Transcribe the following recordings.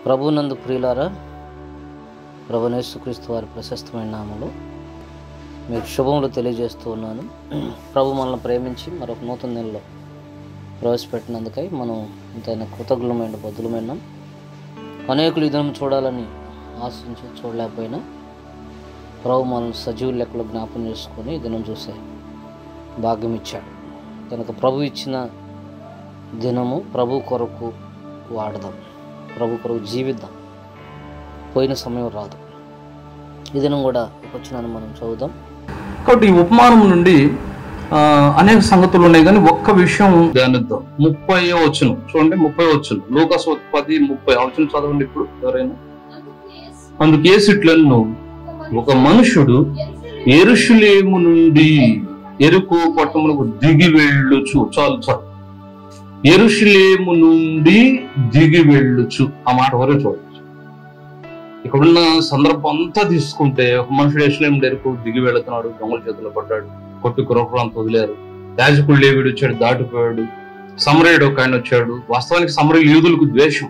ప్రభునందు ప్రియులారా ప్రభునేసుక్రీస్తు వారి ప్రశస్తమైన నామలో మీకు శుభములు తెలియజేస్తూ ఉన్నాను ప్రభు మనల్ని ప్రేమించి మరొక నూతన నెలలో ప్రవేశపెట్టినందుకై మనం ఇంతైనా కృతజ్ఞమైన బదులమైన అనేకులు ఈ దినం చూడాలని ఆశించి చూడలేకపోయినా ప్రభు మనల్ని సజీవ లెక్కలో జ్ఞాపం చేసుకొని ఈ దినం చూసే భాగ్యం ఇచ్చాడు కనుక ప్రభు ఇచ్చిన దినము ప్రభు కొరకు వాడదాం ప్రభు కొరకు జీవిద్దాం పోయిన సమయం రాదు ఈ దినం కూడా వచ్చినాను మనం చదువుదాం కాబట్టి ఈ ఉపమానం నుండి ఆ, అనేక సంగతులు ఉన్నాయి కానీ ఒక్క విషయం ధ్యానిద్దాం ముప్పై వచ్చును చూడండి ముప్పై వచ్చును లోకస్ పది ముప్పై వచ్చును చదవండి ఇప్పుడు ఎవరైనా అందుకు ఏసిట్లను ఒక మనుషుడు ఎరుషులేము నుండి ఎరుకు పట్టణములకు దిగి వెళ్ళుచు చాలు చాలు ఎరుషులేము నుండి దిగి వెళ్ళుచు ఆ మాట వరకు చూడవచ్చు ఇక్కడున్న సందర్భం అంతా తీసుకుంటే ఒక మనుషుడు ఎరుషులేము ఎరుకు దిగి వెళుతున్నాడు దొంగల చేతిలో పడ్డాడు కొట్టు కురపురాంత వదిలేరు యాజకుడు లేవిడు వచ్చాడు దాటిపోయాడు సమరయుడు ఒక ఆయన వచ్చాడు వాస్తవానికి సమరయులు యూదులకు ద్వేషం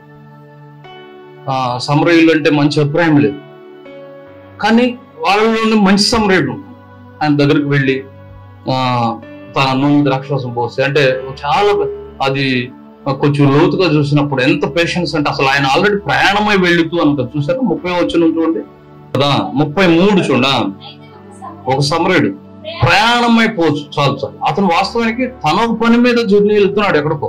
ఆ సమరయులు అంటే మంచి అభిప్రాయం లేదు కానీ వాళ్ళలోనే మంచి సమరయుడు ఉన్నాడు. ఆయన దగ్గరికి వెళ్ళి ఆ తన నూనె ద్రాక్షరసం పోస్తే అంటే చాలా అది కొంచెం లోతుగా చూసినప్పుడు ఎంత పేషెన్స్ అంటే అసలు ఆయన ఆల్రెడీ ప్రయాణమై వెళుతూ అంటారు చూసారా ముప్పై వచ్చిన చూడండి కదా ముప్పై మూడు చూడ ఒక సమరయుడు ప్రయాణమై పోవచ్చు చాలు చాలు అతను వాస్తవానికి తన పని మీద జర్నీ వెళ్తున్నాడు ఎక్కడికో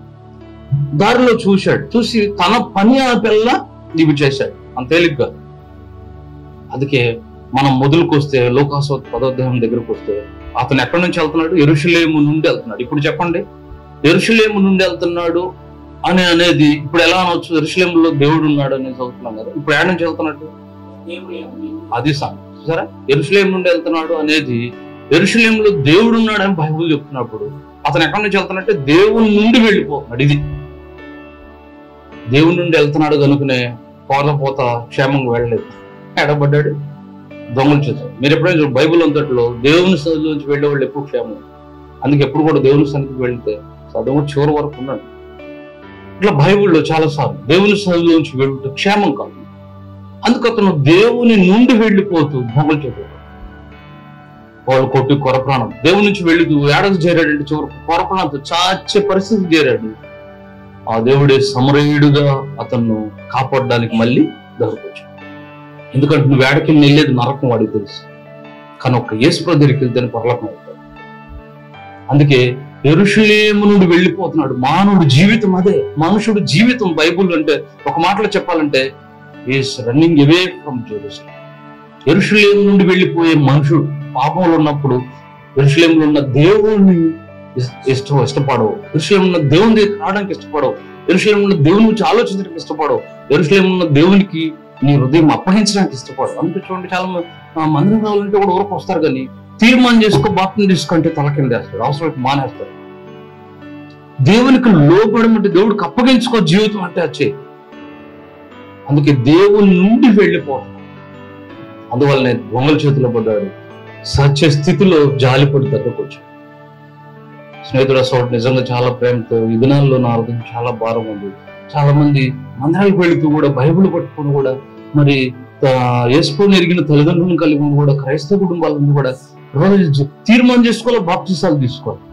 దారిలో చూశాడు చూసి తన పని ఆ పిల్ల ఇవి చేశాడు అంత తేలిగ్గా అందుకే మనం మొదలుకొస్తే లోకాసోత్ పదోధ్యాయం దగ్గరకు వస్తే అతను ఎక్కడి నుంచి వెళ్తున్నాడు ఎరుషులేము నుండి వెళ్తున్నాడు ఇప్పుడు చెప్పండి ఎరుషులేము నుండి వెళ్తున్నాడు అని అనేది ఇప్పుడు ఎలా అనవచ్చు ఎరుషులేములో దేవుడు ఉన్నాడు అని చదువుతున్నాం కదా ఇప్పుడు ఎక్కడి నుంచి వెళ్తున్నాడు అది సంగతి చూసారా ఎరుషులేం నుండి వెళ్తున్నాడు అనేది ఎరుషులేంలో దేవుడు ఉన్నాడు అని బైబుల్ చెప్తున్నప్పుడు అతను ఎక్కడి నుంచి వెళ్తున్నట్టే దేవుని నుండి వెళ్ళిపోతున్నాడు ఇది దేవుని నుండి వెళ్తున్నాడు కనుకనే పోత పోత క్షేమంగా వెళ్ళలేదు ఎడబడ్డాడు దొంగలు చేశారు మీరు ఎప్పుడైనా చూడండి, బైబిల్ అంతట్లో దేవుని సన్నిధి నుంచి వెళ్ళే వాళ్ళు ఎప్పుడు క్షేమం అందుకే ఎప్పుడు కూడా దేవుని సన్నిధికి వెళ్తే చదువు చివరి వరకు ఉన్నాడు ఇట్లా బైబిల్లో చాలా సార్లు దేవుని సన్నిధి నుంచి వెళ్తే క్షేమం కాదు అందుకు అతను దేవుని నుండి వెళ్ళిపోతూ దొంగలు చేశాడు వాళ్ళు కొట్టి కొరప్రాణం దేవుని నుంచి వెళ్ళి ఏడాది చేరాడంటే చివరికి కొరప్రాణంతో చాచే పరిస్థితి చేరాడు ఆ దేవుడే సమరయుడుగా అతన్ని కాపాడడానికి మళ్ళీ దగ్గరకొచ్చాడు ఎందుకంటే నువ్వు ఏడకి వెళ్ళేది నరకం వాడికి తెలుసు కానీ ఒక్క యేసుప్రభు దగ్గరికి వెళ్తే పరలోకం అవుతాడు అందుకే ఎరుషులేము నుండి వెళ్ళిపోతున్నాడు మానవుడు జీవితం అదే మనుషుడు జీవితం బైబుల్ అంటే ఒక మాటలో చెప్పాలంటే is running away from Jerusalem ఎరుషులేం నుండి వెళ్ళిపోయే మనుషుడు పాపంలో ఉన్నప్పుడు ఎరుషులేంలో ఉన్న దేవుణ్ణి ఇస్- ఇష్టం ఇష్టపడవు ఎరుషులేం ఉన్న దేవుని దగ్గరికి రావడానికి ఇష్టపడవు ఎరుషులేం ఉన్న దేవుని గురించి ఆలోచించడానికి ఇష్టపడవు ఎరుషులేం ఉన్న దేవునికి నీ హృదయం అప్పగించడానికి ఇష్టపడవు అందుకే చూడండి చాలా మంది, ఆ, మందిరం కావాలంటే కూడా ఊరకు వస్తారు కానీ తీర్మానం చేసుకో బాప్తిని తీసుకుంటే తల కింద వేస్తాడు అవసరం మానేస్తాడు దేవునికి లోపడమంటే దేవుడికి అప్పగించుకో జీవితం అంటే వచ్చే అందుకే దేవుని నుండి వెళ్ళిపోతాడు అందువల్లనే దొంగల చేతిలో పడ్డాడు సత్య స్థితిలో జాలిపడి దగ్గరకు వచ్చాడు స్నేహితుడు అసలు నిజంగా చాలా ప్రేమతో ఈ దినాల్లో నా హృదయం చాలా భారం ఉంది చాలా మంది మందిరాలకు వెళుతూ కూడా బైబిల్ పట్టుకొని కూడా మరి వేసుకొని ఎరిగిన తల్లిదండ్రులను కలిగి ఉండి కూడా క్రైస్తవ కుటుంబాలను కూడా రోజు జ- తీర్మానం చేసుకోవాలి బాప్తిసాలు తీసుకోవాలి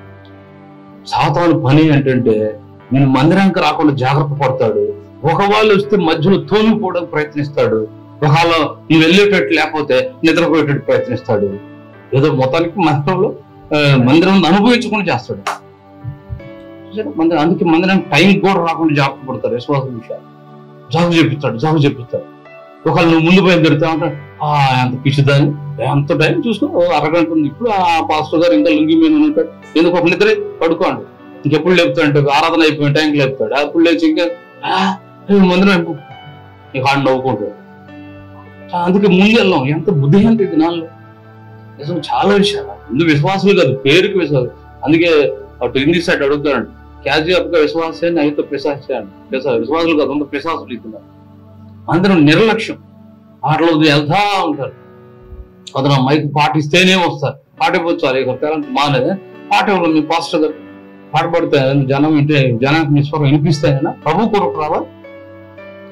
సాతాను పని ఏంటంటే నేను మందిరానికి రాకుండా జాగ్రత్త పడతాడు ఒకవేళ వస్తే మధ్యలో తోలుకోవడానికి ప్రయత్నిస్తాడు ఒకవేళ నువ్వు వెళ్ళేటట్టు లేకపోతే నిద్రపోయేటట్టు ప్రయత్నిస్తాడు ఏదో మొత్తానికి మందిరంలో ఆ, మందిరం అనుభవించకుండా చేస్తాడు చూసారా? మందిరం అందుకే మందిరానికి టైం కూడా రాకుండా జాగ్రత్త పడతారు విశ్వాసం విషయాలు జాగు చేపిస్తాడు జాగు చేపిస్తాడు ఒకవేళ నువ్వు ముందు బయలుదేరుతా ఉంటాడు ఆ ఎంత పిచ్చిదాన్ని ఎంత టైం చూసుకో ఓ అరగంట ఉంది ఇప్పుడు ఆ పాస్టర్ గారు ఇంకా లుంగి మీద ఉంటాడు ఎందుకు ఒక నిద్ర పడుకోండి ఇంకెప్పుడు లేపుతాడు ఆరాధన అయిపోయిన టైంకి లేపుతాడు అప్పుడు లేచి ఇంకా "ఆ, ఏ మందిరం అయిపో ఇక ఆడు నవ్వుకుంటాడు ఆ, అందుకే ముందు వెళ్ళాం ఎంత బుద్ధి ఎంత ఈ దినాల్లో నిజం చాలా విషయాలు ముందు విశ్వాసులు కాదు పేరుకి విశ్వాసం అందుకే అటు హిందీ సైడ్ అడుగుతాడు క్యాజీ అప్పగా విశ్వాసే నైతో పిశాసే అండి పిశా- విశ్వాసులు కాదు అంత పిశాసులు ఇస్తున్నారు అందరం నిర్లక్ష్యం ఆటలో వెళ్తా ఉంటారు అతను మైక్ పాటిస్తేనే వస్తారు పాటిపోతారు ఇక పేరెంట్ మానేదే పాట ఇవ్వడం మీ పాస్టర్ గారు పాట పాడితే జనం వింటే జనానికి మీ స్వరం వినిపిస్తాయనా ప్రభు కొరకు రావా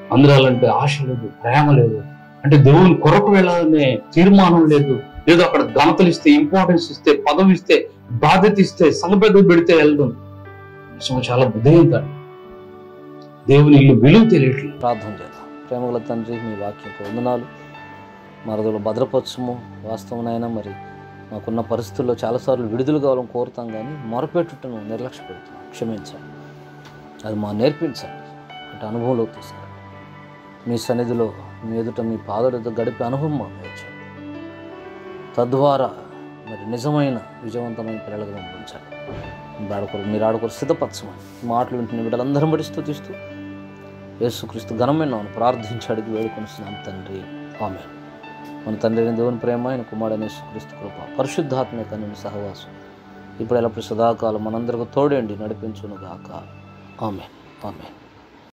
అందరాలంటే ఆశ లేదు ప్రేమ లేదు అంటే దేవుని కొరకు వెళ్ళాలనే తీర్మానం లేదు ఏదో అక్కడ ఘనతలు ఇస్తే ఇంపార్టెన్స్ ఇస్తే పదవి ఇస్తే బాధ్యత ఇస్తే సంఘ పెద్ద పెడితే వెళ్ళడం నిజంగా చాలా బుద్ధింత దేవుని ఇల్లు విలువ తెలియట్లేదు ప్రార్థన చేద్దాం ప్రేమగల తండ్రి మీ వాక్యం వందనాలు మరదలు భద్రపరచము వాస్తవనైనా మరి మాకున్న పరిస్థితుల్లో చాలాసార్లు విడుదల కావాలని కోరుతాం కానీ మొరపెట్టుటను నిర్లక్ష్య పెడుతున్నాం క్షమించండి అది మా నేర్పించండి అంటే అనుభవంలోకి తీసుకురండి మీ సన్నిధిలో మీ ఎదుట మీ పాదలతో గడిపే అనుభవం మాకు నేర్చండి తద్వారా మరి నిజమైన విజయవంతమైన పిల్లలుగా పంపించండి మీరు ఆడుకోరు మీరు ఆడుకోరు సిద్ధపరచమని మాటలు వింటున్న బిడ్డలందరం బడి స్థుతిస్తూ యేసుక్రీస్తు ఘనమైన నామమున ప్రార్థించి అడిగి వేడుకొనిస్తున్నాం తండ్రి ఆమె మన తండ్రి అయిన దేవుని ప్రేమ ఆయన కుమారుడైన యేసుక్రీస్తు కృప పరిశుద్ధాత్మ కన్నుని సహవాసం ఇప్పుడు ఎలా సదాకాలం మనందరికీ తోడండి నడిపించును గాక ఆమె ఆమె